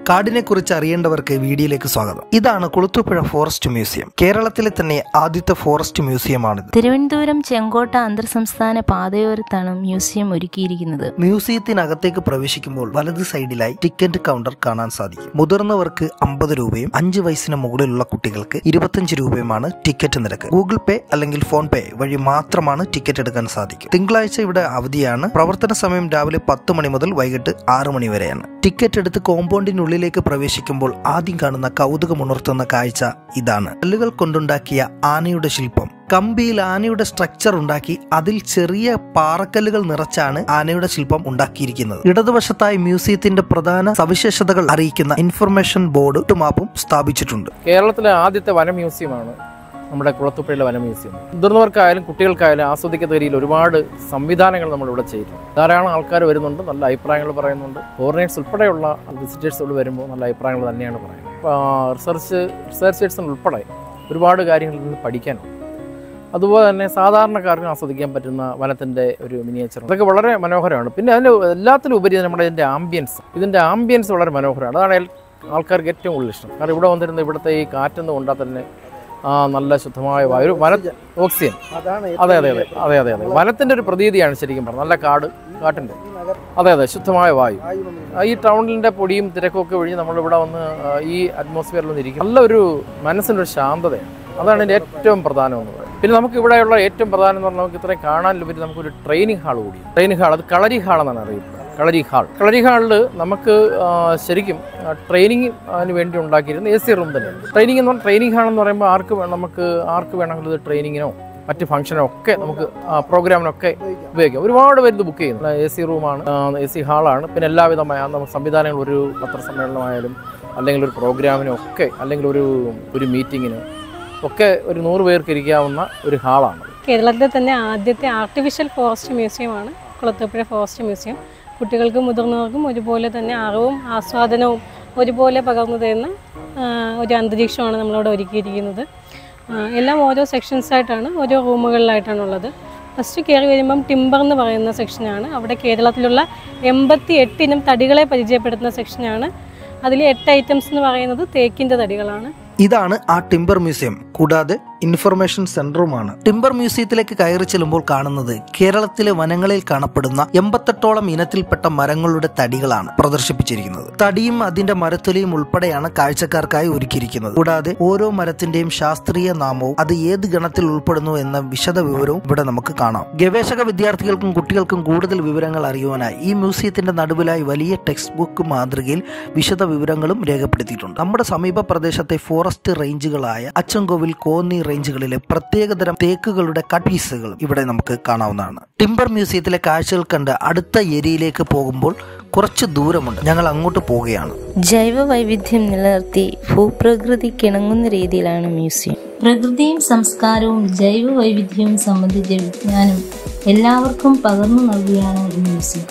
കാടിനെ കുറിച്ച് അറിയേണ്ടവർക്ക് വീഡിയോയിലേക്ക് സ്വാഗതം ഇതാണ് കുളുത്തുപുഴ ഫോറസ്റ്റ് മ്യൂസിയം കേരളത്തിലെ തന്നെ ആദ്യത്തെ ഫോറസ്റ്റ് മ്യൂസിയമാണിത് തിരുവനന്തപുരം ചെങ്കോട്ട അന്തർ സംസ്ഥാന പാതയോരത്താണ് മ്യൂസിയം ഒരുക്കിയിരിക്കുന്നത് മ്യൂസിയത്തിനകത്തേക്ക് പ്രവേശിക്കുമ്പോൾ വലത് സൈഡിലായി ടിക്കറ്റ് കൗണ്ടർ കാണാൻ സാധിക്കും മുതിർന്നവർക്ക് അമ്പത് രൂപയും അഞ്ച് വയസ്സിന് മുകളിലുള്ള കുട്ടികൾക്ക് ഇരുപത്തഞ്ച് രൂപയുമാണ് ടിക്കറ്റ് നിരക്ക് ഗൂഗിൾ പേ അല്ലെങ്കിൽ ഫോൺ പേ വഴി മാത്രമാണ് ടിക്കറ്റ് എടുക്കാൻ സാധിക്കും തിങ്കളാഴ്ച ഇവിടെ അവധിയാണ് പ്രവർത്തന സമയം രാവിലെ പത്ത് മണി മുതൽ വൈകിട്ട് ആറ് മണി വരെയാണ് ടിക്കറ്റ് എടുത്ത് കോമ്പൗണ്ടിനുള്ളിലേക്ക് പ്രവേശിക്കുമ്പോൾ ആദ്യം കാണുന്ന കൗതുകമുണർത്തുന്ന കാഴ്ച ഇതാണ് കല്ലുകൾ കൊണ്ടുണ്ടാക്കിയ ആനയുടെ ശില്പം കമ്പിയിൽ ആനയുടെ സ്ട്രക്ചർ ഉണ്ടാക്കി അതിൽ ചെറിയ പാറക്കല്ലുകൾ നിറച്ചാണ് ആനയുടെ ശില്പം ഉണ്ടാക്കിയിരിക്കുന്നത് ഇടതുവശത്തായി മ്യൂസിയത്തിന്റെ പ്രധാന സവിശേഷതകൾ അറിയിക്കുന്ന ഇൻഫർമേഷൻ ബോർഡ് മാപ്പും സ്ഥാപിച്ചിട്ടുണ്ട് കേരളത്തിലെ ആദ്യത്തെ വന മ്യൂസിയമാണ് നമ്മുടെ കുളത്തുപ്പുഴയിലെ വന മ്യൂസിയം മുതിർന്നവർക്കായാലും കുട്ടികൾക്കായാലും ആസ്വദിക്കുന്ന രീതിയിൽ ഒരുപാട് സംവിധാനങ്ങൾ നമ്മളിവിടെ ചെയ്തിട്ടുണ്ട് ധാരാളം ആൾക്കാർ വരുന്നുണ്ട് നല്ല അഭിപ്രായങ്ങൾ പറയുന്നുണ്ട് ഫോറിനേഴ്സ് ഉൾപ്പെടെയുള്ള വിസിറ്റേഴ്സ് ഇവിടെ വരുമ്പോൾ നല്ല അഭിപ്രായങ്ങൾ തന്നെയാണ് പറയുന്നത് അപ്പോൾ റിസർച്ച് റിസർച്ചേഴ്സിന് ഉൾപ്പെടെ ഒരുപാട് കാര്യങ്ങളിൽ നിന്ന് പഠിക്കാനുണ്ട് അതുപോലെ തന്നെ സാധാരണക്കാർക്ക് ആസ്വദിക്കാൻ പറ്റുന്ന വനത്തിൻ്റെ ഒരു മിനിയേച്ചർ അതൊക്കെ വളരെ മനോഹരമാണ് പിന്നെ അതിന് എല്ലാത്തിലും ഉപരി നമ്മുടെ ഇതിൻ്റെ ആംബിയൻസ് ഇതിൻ്റെ ആംബിയൻസ് വളരെ മനോഹരമാണ് അതാണ് എൽ- ആൾക്കാർക്ക് ഏറ്റവും കൂടുതൽ ഇഷ്ടം കാരണം ഇവിടെ വന്നിരുന്ന ഇവിടുത്തെ ഈ കാറ്റൊന്നും കൊണ്ടാൽ തന്നെ ആ നല്ല ശുദ്ധമായ വായു ഒരു വന ഓക്സിജൻ അതെ അതെ അതെ അതെ അതെ അതെ വനത്തിൻ്റെ ഒരു പ്രതീതിയാണ് ശരിക്കും പറഞ്ഞത് നല്ല കാട് കാട്ടിൻ്റെ അതെ അതെ ശുദ്ധമായ വായു ആ, ഈ ടൗണിൻ്റെ പൊടിയും തിരക്കും ഒക്കെ ഒഴിഞ്ഞ് നമ്മളിവിടെ വന്ന് ആ, ഈ അറ്റ്മോസ്ഫിയറിൽ ഒന്ന് ഇരിക്കും നല്ലൊരു മനസ്സിനൊരു ശാന്തതയാണ് അതാണ് ഇതിൻ്റെ ഏറ്റവും പ്രധാനം എന്ന് പറയുന്നത് പിന്നെ നമുക്ക് ഇവിടെയുള്ള ഏറ്റവും പ്രധാനം എന്ന് പറഞ്ഞാൽ നമുക്ക് ഇത്രയും കാണാനുപരി നമുക്കൊരു ട്രെയിനിങ് ഹാൾ കൂടി ട്രെയിനിങ് ഹാൾ അത് കളരി ഹാൾ എന്നാണ് അറിയപ്പെടുന്നത് കളരി ഹാൾ കളരി ഹാളിൽ നമുക്ക് ആ, ശരിക്കും ട്രെയിനിങ് അതിന് വേണ്ടി ഉണ്ടാക്കിയിരുന്ന എ സി റൂം തന്നെയാണ് ട്രെയിനിങ് എന്ന് പറഞ്ഞാൽ ട്രെയിനിങ് ഹാൾ എന്ന് പറയുമ്പോൾ ആർക്ക് വേ- നമുക്ക് ആർക്ക് വേണമെങ്കിലും ഇത് ട്രെയിനിങ്ങിനോ മറ്റ് ഫംഗ്ഷനോ ഒക്കെ നമുക്ക് ആ, പ്രോഗ്രാമിനൊക്കെ ഉപയോഗിക്കാം ഒരുപാട് പേര് ഇത് ബുക്ക് ചെയ്യുന്നു എ സി റൂമാണ് എ സി ഹാളാണ് പിന്നെ എല്ലാവിധമായ നമുക്ക് സംവിധാനങ്ങൾ ഒരു പത്രസമ്മേളനമായാലും അല്ലെങ്കിൽ ഒരു പ്രോഗ്രാമിനും ഒക്കെ അല്ലെങ്കിൽ ഒരു ഒരു മീറ്റിങ്ങിന് ഒക്കെ ഒരു നൂറ് പേർക്ക് ഇരിക്കാവുന്ന ഒരു ഹാളാണ് കേരളത്തിലെ തന്നെ ആദ്യത്തെ ആർട്ടിഫിഷ്യൽ ഫോറസ്റ്റ് മ്യൂസിയമാണ് കുളത്തൂപ്പുഴ ഫോറസ്റ്റ് മ്യൂസിയം കുട്ടികൾക്കും മുതിർന്നവർക്കും ഒരുപോലെ തന്നെ അറിവും ആസ്വാദനവും ഒരുപോലെ പകർന്നു തരുന്ന ആ, ഒരു അന്തരീക്ഷമാണ് നമ്മളിവിടെ ഒരുക്കിയിരിക്കുന്നത് ആ, എല്ലാം ഓരോ സെക്ഷൻസായിട്ടാണ് ഓരോ റൂമുകളിലായിട്ടാണ് ഉള്ളത് ഫസ്റ്റ് കയറി വരുമ്പം ടിമ്പർ എന്ന് പറയുന്ന സെക്ഷനാണ് അവിടെ കേരളത്തിലുള്ള എൺപത്തി എട്ട് ഇനം തടികളെ പരിചയപ്പെടുത്തുന്ന സെക്ഷനാണ് അതിൽ എട്ട് ഐറ്റംസ് എന്ന് പറയുന്നത് തേക്കിൻ്റെ തടികളാണ് ഇതാണ് ആ ടിമ്പർ മ്യൂസിയം കൂടാതെ ഇൻഫർമേഷൻ സെന്ററുമാണ് ടിമ്പർ മ്യൂസിയത്തിലേക്ക് കയറി ചെല്ലുമ്പോൾ കാണുന്നത് കേരളത്തിലെ വനങ്ങളിൽ കാണപ്പെടുന്ന എൺപത്തെട്ടോളം ഇനത്തിൽപ്പെട്ട മരങ്ങളുടെ തടികളാണ് പ്രദർശിപ്പിച്ചിരിക്കുന്നത് തടിയും അതിന്റെ മരത്തൊലിയും ഉൾപ്പെടെയാണ് കാഴ്ചക്കാർക്കായി ഒരുക്കിയിരിക്കുന്നത് കൂടാതെ ഓരോ മരത്തിന്റെയും ശാസ്ത്രീയ നാമവും അത് ഏത് ഗണത്തിൽ ഉൾപ്പെടുന്നു എന്ന വിശദ വിവരവും ഇവിടെ നമുക്ക് കാണാം ഗവേഷക വിദ്യാർത്ഥികൾക്കും കുട്ടികൾക്കും കൂടുതൽ വിവരങ്ങൾ അറിയുവാനായി ഈ മ്യൂസിയത്തിന്റെ നടുവിലായി വലിയ ടെക്സ്റ്റ് ബുക്ക് മാതൃകയിൽ വിശദ വിവരങ്ങളും രേഖപ്പെടുത്തിയിട്ടുണ്ട് നമ്മുടെ സമീപ പ്രദേശത്തെ ഫോറസ്റ്റ് റേഞ്ചുകളായ അച്ചൻകോവിൽ കോന്നി റേഞ്ചുകളിലെ പ്രത്യേകതരം തേക്കുകളുടെ കട്ട് പീസുകൾ ഇവിടെ നമുക്ക് കാണാവുന്നതാണ് ടിമ്പർ മ്യൂസിയത്തിലെ കാഴ്ചകൾ കണ്ട് അടുത്ത ഏരിയയിലേക്ക് പോകുമ്പോൾ കുറച്ച് ദൂരമുണ്ട് ഞങ്ങൾ അങ്ങോട്ട് പോവുകയാണ് ജൈവ വൈവിധ്യം നിലനിർത്തി ഭൂപ്രകൃതിക്കിണങ്ങുന്ന രീതിയിലാണ് മ്യൂസിയം പ്രകൃതിയും സംസ്കാരവും ജൈവ വൈവിധ്യവും സംബന്ധിച്ച വിജ്ഞാനം എല്ലാവർക്കും പകർന്നു നൽകുകയാണ് ഈ മ്യൂസിയം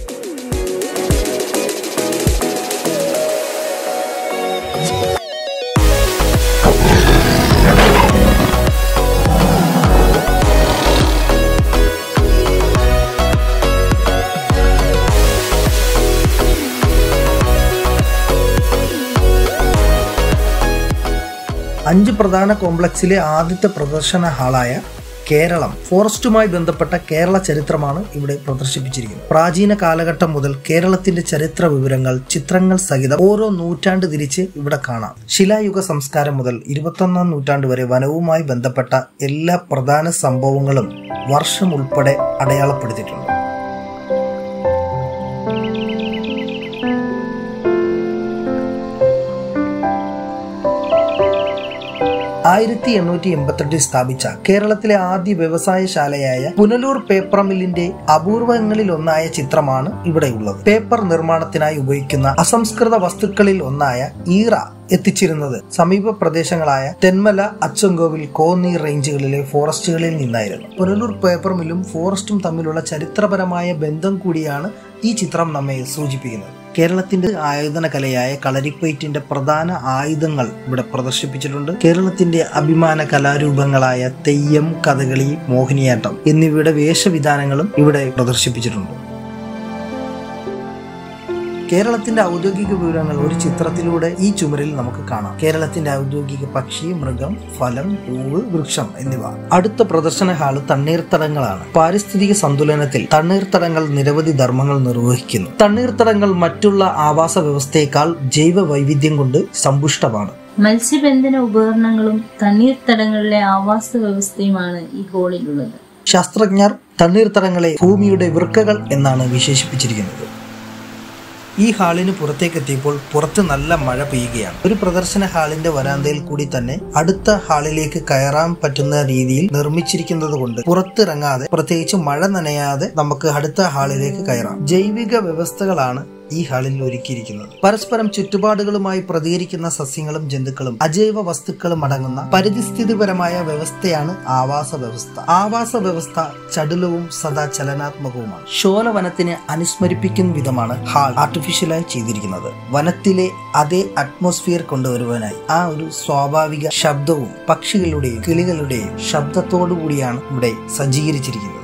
അഞ്ച് പ്രധാന കോംപ്ലക്സിലെ ആദ്യത്തെ പ്രദർശന ഹാളായ കേരളം ഫോറസ്റ്റുമായി ബന്ധപ്പെട്ട കേരള ചരിത്രമാണ് ഇവിടെ പ്രദർശിപ്പിച്ചിരിക്കുന്നത് പ്രാചീന കാലഘട്ടം മുതൽ കേരളത്തിന്റെ ചരിത്ര വിവരങ്ങൾ ചിത്രങ്ങൾ സഹിതം ഓരോ നൂറ്റാണ്ട് തിരിച്ച് ഇവിടെ കാണാം ശിലായുഗ സംസ്കാരം മുതൽ ഇരുപത്തൊന്നാം നൂറ്റാണ്ട് വരെ വനവുമായി ബന്ധപ്പെട്ട എല്ലാ പ്രധാന സംഭവങ്ങളും വർഷം ഉൾപ്പെടെ അടയാളപ്പെടുത്തിയിട്ടുണ്ട് ആയിരത്തി എണ്ണൂറ്റി എൺപത്തെട്ടിൽ സ്ഥാപിച്ച കേരളത്തിലെ ആദ്യ വ്യവസായശാലയായ പുനലൂർ പേപ്പർ മില്ലിന്റെ അപൂർവങ്ങളിൽ ഒന്നായ ചിത്രമാണ് ഇവിടെയുള്ളത് പേപ്പർ നിർമ്മാണത്തിനായി ഉപയോഗിക്കുന്ന അസംസ്കൃത വസ്തുക്കളിൽ ഒന്നായ ഈറ എത്തിച്ചിരുന്നത് സമീപ പ്രദേശങ്ങളായ തെന്മല അച്ചൻകോവിൽ കോന്നി റേഞ്ചുകളിലെ ഫോറസ്റ്റുകളിൽ നിന്നായിരുന്നു പുനലൂർ പേപ്പർ മില്ലും ഫോറസ്റ്റും തമ്മിലുള്ള ചരിത്രപരമായ ബന്ധം കൂടിയാണ് ഈ ചിത്രം നമ്മെ സൂചിപ്പിക്കുന്നത് കേരളത്തിന്റെ ആയുധന കലയായ കളരിപ്പയറ്റിന്റെ പ്രധാന ആയുധങ്ങൾ ഇവിടെ പ്രദർശിപ്പിച്ചിട്ടുണ്ട് കേരളത്തിന്റെ അഭിമാന കലാരൂപങ്ങളായ തെയ്യം കഥകളി മോഹിനിയാട്ടം എന്നിവയുടെ വേഷവിധാനങ്ങളും ഇവിടെ പ്രദർശിപ്പിച്ചിട്ടുണ്ട് കേരളത്തിന്റെ ഔദ്യോഗിക വിവരങ്ങൾ ഒരു ചിത്രത്തിലൂടെ ഈ ചുമരിൽ നമുക്ക് കാണാം കേരളത്തിന്റെ ഔദ്യോഗിക പക്ഷി മൃഗം ഫലം പൂവ് വൃക്ഷം എന്നിവ അടുത്ത പ്രദർശന ഹാള് തണ്ണീർത്തടങ്ങളാണ് പാരിസ്ഥിതിക സന്തുലനത്തിൽ തണ്ണീർത്തടങ്ങൾ നിരവധി ധർമ്മങ്ങൾ നിർവഹിക്കുന്നു തണ്ണീർത്തടങ്ങൾ മറ്റുള്ള ആവാസ വ്യവസ്ഥയേക്കാൾ ജൈവ വൈവിധ്യം കൊണ്ട് സമ്പുഷ്ടമാണ് മത്സ്യബന്ധന ഉപകരണങ്ങളും തണ്ണീർത്തടങ്ങളിലെ ആവാസ വ്യവസ്ഥയുമാണ് ഈ ഹോളിലുള്ളത് ശാസ്ത്രജ്ഞർ തണ്ണീർത്തടങ്ങളെ ഭൂമിയുടെ വൃക്കകൾ എന്നാണ് വിശേഷിപ്പിച്ചിരിക്കുന്നത് ഈ ഹാളിന് പുറത്തേക്ക് എത്തിയപ്പോൾ പുറത്ത് നല്ല മഴ പെയ്യുകയാണ് ഒരു പ്രദർശന ഹാളിന്റെ വരാന്തയിൽ കൂടി തന്നെ അടുത്ത ഹാളിലേക്ക് കയറാൻ പറ്റുന്ന രീതിയിൽ നിർമ്മിച്ചിരിക്കുന്നത് കൊണ്ട് പുറത്തിറങ്ങാതെ പ്രത്യേകിച്ച് മഴ നനയാതെ നമുക്ക് അടുത്ത ഹാളിലേക്ക് കയറാം ജൈവിക വ്യവസ്ഥകളാണ് ഈ ഹാളിൽ ഒരുക്കിയിരിക്കുന്നത് പരസ്പരം ചുറ്റുപാടുകളുമായി പ്രതികരിക്കുന്ന സസ്യങ്ങളും ജന്തുക്കളും അജൈവ വസ്തുക്കളും അടങ്ങുന്ന പരിസ്ഥിതിപരമായ വ്യവസ്ഥയാണ് ആവാസ വ്യവസ്ഥ ആവാസ വ്യവസ്ഥ ചടുലവും സദാ ചലനാത്മകവുമാണ് ശോലവനത്തിന് അനുസ്മരിപ്പിക്കുന്ന വിധമാണ് ഹാൾ ആർട്ടിഫിഷ്യലായി ചെയ്തിരിക്കുന്നത് വനത്തിലെ അതേ അറ്റ്മോസ്ഫിയർ കൊണ്ടുവരുവാനായി ആ ഒരു സ്വാഭാവിക ശബ്ദവും പക്ഷികളുടെയും കിളികളുടെയും ശബ്ദത്തോടു കൂടിയാണ് ഇവിടെ സജ്ജീകരിച്ചിരിക്കുന്നത്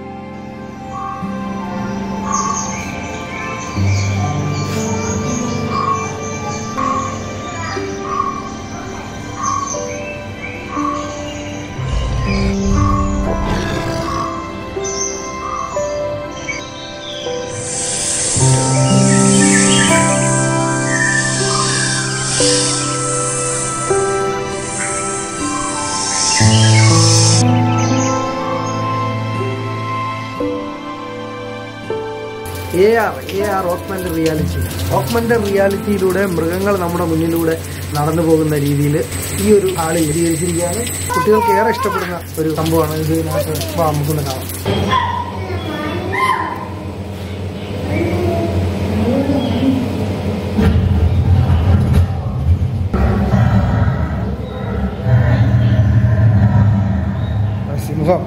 A R A R augmented reality augmented റിയാലിറ്റിയിലൂടെ മൃഗങ്ങൾ നമ്മുടെ മുന്നിലൂടെ നടന്നു പോകുന്ന രീതിയിൽ ഈ ഒരു ആളിൽ വിശദീകരിച്ചിരിക്കുകയാണ് കുട്ടികൾക്ക് ഏറെ ഇഷ്ടപ്പെടുന്ന ഒരു സംഭവമാണ് ഇത് ഇതിനകത്ത് വാ, നമുക്കൊന്ന് കാണാം ആ, സിംഹം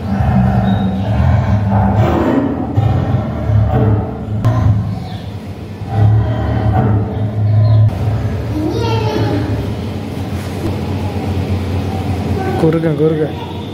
കുറുക്കൻ കുറുക്കൻ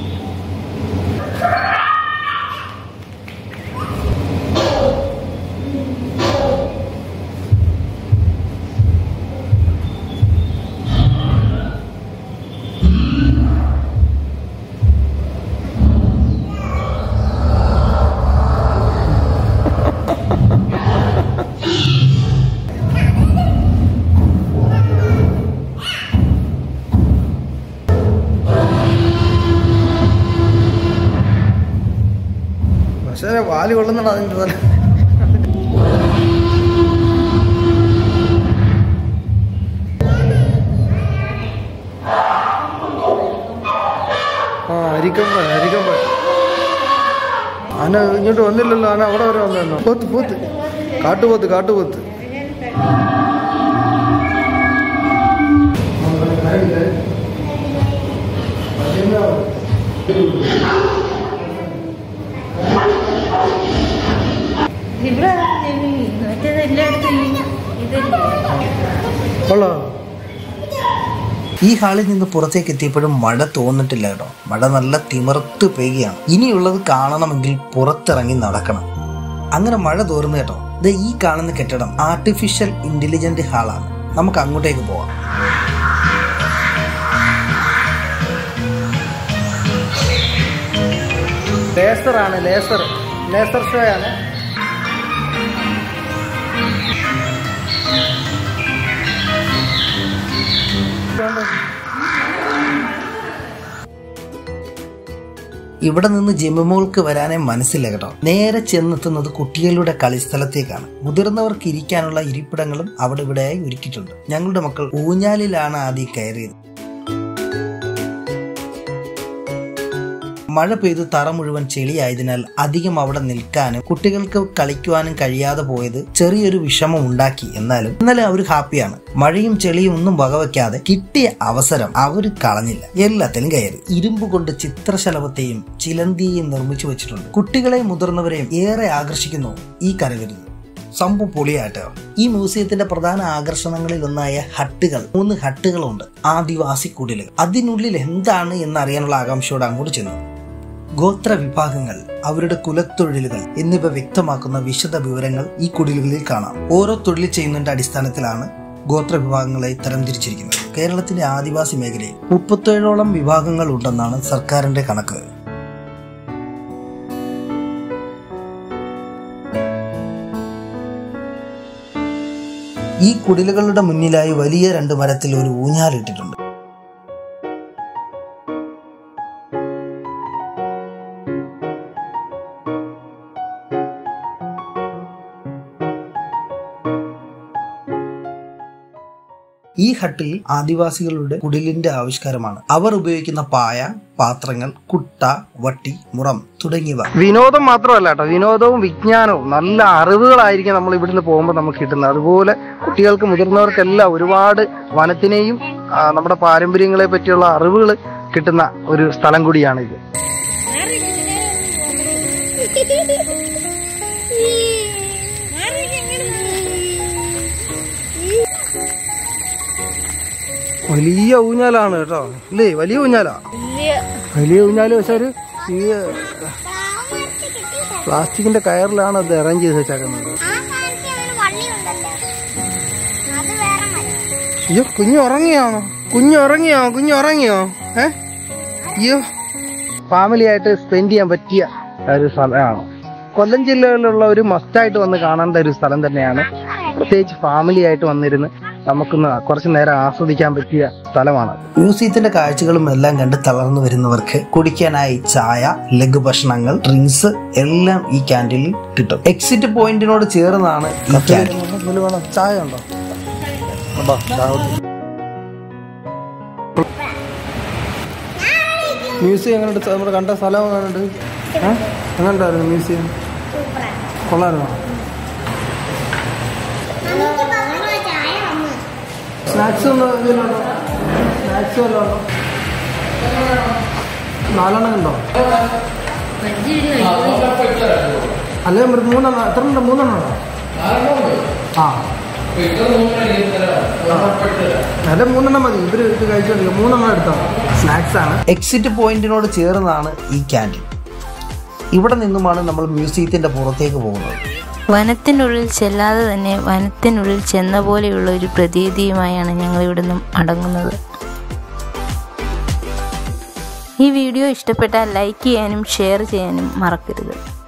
പക്ഷേ വാല് കൊള്ളുന്നുണ്ട് അതിൻ്റെ തന്നെ ആ അരിക്കമ്പ അരിക്കമ്പ ആന ഇങ്ങോട്ട് വന്നില്ലല്ലോ ആന അവിടെ വരെ വന്നു പോത്ത് പോത്ത് കാട്ടുപോത്ത് കാട്ടുപോത്ത് ഇവിടെ മറ്റേതെല്ലായിടത്തും ഇതല്ലേ കൊള്ളാം ഈ ഹാളിൽ നിന്ന് പുറത്തേക്ക് എത്തിയപ്പോഴും മഴ തോന്നിട്ടില്ല കേട്ടോ മഴ നല്ല തിമിർത്ത് പെയ്യുകയാണ് ഇനിയുള്ളത് കാണണമെങ്കിൽ പുറത്തിറങ്ങി നടക്കണം അങ്ങനെ മഴ തോർന്നു കേട്ടോ ഇത് ഈ കാണുന്ന കെട്ടിടം ആർട്ടിഫിഷ്യൽ ഇന്റലിജന്റ് ഹാളാണ് നമുക്ക് അങ്ങോട്ടേക്ക് പോവാം ലേസറാണ് ലേസർ ലേസർ ഷോ ആണ് ഇവിടെ നിന്ന് ജിമ്മിമോൾക്ക് വരാനേ മനസ്സില്ല കേട്ടോ നേരെ ചെന്നെത്തുന്നത് കുട്ടികളുടെ കളിസ്ഥലത്തേക്കാണ് മുതിർന്നവർക്ക് ഇരിക്കാനുള്ള ഇരിപ്പിടങ്ങളും അവിടെ ഇവിടെയായി ഒരുക്കിയിട്ടുണ്ട് ഞങ്ങളുടെ മക്കൾ ഊഞ്ഞാലിലാണ് ആദ്യം കയറിയത് മഴ പെയ്ത് തറ മുഴുവൻ ചെളിയായതിനാൽ അധികം അവിടെ നിൽക്കാനും കുട്ടികൾക്ക് കളിക്കുവാനും കഴിയാതെ പോയത് ചെറിയൊരു വിഷമം ഉണ്ടാക്കി എന്നാലും ഇന്നലെ അവർ ഹാപ്പിയാണ് മഴയും ചെളിയും ഒന്നും വകവയ്ക്കാതെ കിട്ടിയ അവസരം അവർ കളഞ്ഞില്ല എല്ലാത്തിലും കയറി ഇരുമ്പ് കൊണ്ട് ചിത്രശലഭത്തെയും ചിലന്തിയെയും നിർമ്മിച്ചു വെച്ചിട്ടുണ്ട് കുട്ടികളെയും മുതിർന്നവരെയും ഏറെ ആകർഷിക്കുന്നു ഈ കരകരുത് സംഭവം പൊളിയാട്ടോ ഈ മ്യൂസിയത്തിന്റെ പ്രധാന ആകർഷണങ്ങളിൽ ഒന്നായ ഹട്ടുകൾ മൂന്ന് ഹട്ടുകളുണ്ട് ആദിവാസി കുടിലുകൾ അതിനുള്ളിൽ എന്താണ് എന്ന് അറിയാനുള്ള ആകാംക്ഷയോടെ അങ്ങോട്ട് ചെന്നു ഗോത്ര വിഭാഗങ്ങൾ അവരുടെ കുലത്തൊഴിലുകൾ എന്നിവ വ്യക്തമാക്കുന്ന വിശദ വിവരങ്ങൾ ഈ കുടിലുകളിൽ കാണാം ഓരോ തൊഴിൽ ചെയ്യുന്നതിന്റെ അടിസ്ഥാനത്തിലാണ് ഗോത്ര വിഭാഗങ്ങളെ തരംതിരിച്ചിരിക്കുന്നത് കേരളത്തിലെ ആദിവാസി മേഖലയിൽ മുപ്പത്തേഴോളം വിഭാഗങ്ങൾ ഉണ്ടെന്നാണ് സർക്കാരിന്റെ കണക്ക് ഈ കുടിലുകളുടെ മുന്നിലായി വലിയ രണ്ട് മരത്തിൽ ഒരു ഊഞ്ഞാലിട്ടിട്ടുണ്ട് ഈ ഹട്ടിൽ ആദിവാസികളുടെ കുടിലിന്റെ ആവിഷ്കാരമാണ് അവർ ഉപയോഗിക്കുന്ന പായ പാത്രങ്ങൾ കുട്ട വട്ടി മുറം തുടങ്ങിയവ വിനോദം മാത്രമല്ല കേട്ടോ വിനോദവും വിജ്ഞാനവും നല്ല അറിവുകളായിരിക്കും നമ്മൾ ഇവിടുന്ന് പോകുമ്പോൾ നമുക്ക് കിട്ടുന്നത് അതുപോലെ കുട്ടികൾക്ക് മുതിർന്നവർക്കെല്ലാം ഒരുപാട് വനത്തിനെയും ആ, നമ്മുടെ പാരമ്പര്യങ്ങളെ പറ്റിയുള്ള അറിവുകൾ കിട്ടുന്ന ഒരു സ്ഥലം കൂടിയാണ് ഇത് വലിയ ഊഞ്ഞാലാണ് കേട്ടോ ഇല്ലേ വലിയ ഊഞ്ഞാലാ വലിയ ഊഞ്ഞാല് പക്ഷെ ഒരു ഈ പ്ലാസ്റ്റിക്കിന്റെ കയറിലാണ് അത് അറേഞ്ച് ചെയ്ത് വെച്ചേക്കുന്നത് ആ കാലത്ത് അവന് വള്ളിയുണ്ടല്ലോ അത് വേറെ മതി അയ്യോ കുഞ്ഞു ഉറങ്ങിയാണോ കുഞ്ഞു ഉറങ്ങിയോ കുഞ്ഞു ഉറങ്ങിയോ ഏ അയ്യോ ഫാമിലി ആയിട്ട് സ്പെൻഡ് ചെയ്യാൻ പറ്റിയ ഒരു സ്ഥലമാണ് കൊല്ലം ജില്ലയിലുള്ള ഒരു മസ്റ്റായിട്ട് വന്ന് കാണേണ്ട ഒരു സ്ഥലം തന്നെയാണ് പ്രത്യേകിച്ച് ഫാമിലി ആയിട്ട് വന്നിരുന്ന് നമുക്കൊന്ന് കുറച്ച് നേരം ആസ്വദിക്കാൻ പറ്റിയ സ്ഥലമാണ് മ്യൂസിയത്തിന്റെ കാഴ്ചകളും എല്ലാം കണ്ട് തളർന്നു വരുന്നവർക്ക് കുടിക്കാനായി ചായ ലഘുഭക്ഷണങ്ങൾ ഡ്രിങ്ക്സ് എല്ലാം ഈ ക്യാൻറ്റീനിൽ കിട്ടും എക്സിറ്റ് പോയിന്റിനോട് ചേർന്നാണ് ഈ ക്യാൻറ്റീൻ വേണം ചായ ഉണ്ടോ മ്യൂസിയം എങ്ങനെയുണ്ട് നമ്മൾ കണ്ട സ്ഥലം എങ്ങനെയുണ്ട് ഏഹ് എങ്ങനെയുണ്ടായിരുന്നു മ്യൂസിയം കൊള്ളായിരുന്നോ നമുക്ക് പകരം ചായ വന്നു സ്നാക്സ് ഒന്നും ഇതിലുണ്ടോ സ്നാക്സ് വല്ലതും ഉണ്ടോ നാലെണ്ണം ഉണ്ടോ അല്ലേ ഒരു മൂന്നെണ്ണം എത്ര ഉണ്ട് മൂന്നെണ്ണം ഉണ്ടോ ആ അല്ല മൂന്നെണ്ണം മതി ഇവര് ഇത് കഴിച്ചോണ്ടിരിക്കും മൂന്നെണ്ണം എടുത്തോ സ്നാക്സ് ആണ് എക്സിറ്റ് പോയിന്റിനോട് ചേർന്നാണ് ഈ ക്യാൻറ്റീൻ ഇവിടെ നിന്നുമാണ് നമ്മൾ മ്യൂസിയത്തിന്റെ പുറത്തേക്ക് പോകുന്നത് വനത്തിനുള്ളിൽ ചെല്ലാതെ തന്നെ വനത്തിനുള്ളിൽ ചെന്ന പോലെയുള്ള ഒരു പ്രതീതിയുമായാണ് ഞങ്ങൾ ഇവിടെ നിന്നും അടങ്ങുന്നത് ഈ വീഡിയോ ഇഷ്ടപ്പെട്ടാൽ ലൈക്ക് ചെയ്യാനും ഷെയർ ചെയ്യാനും മറക്കരുത്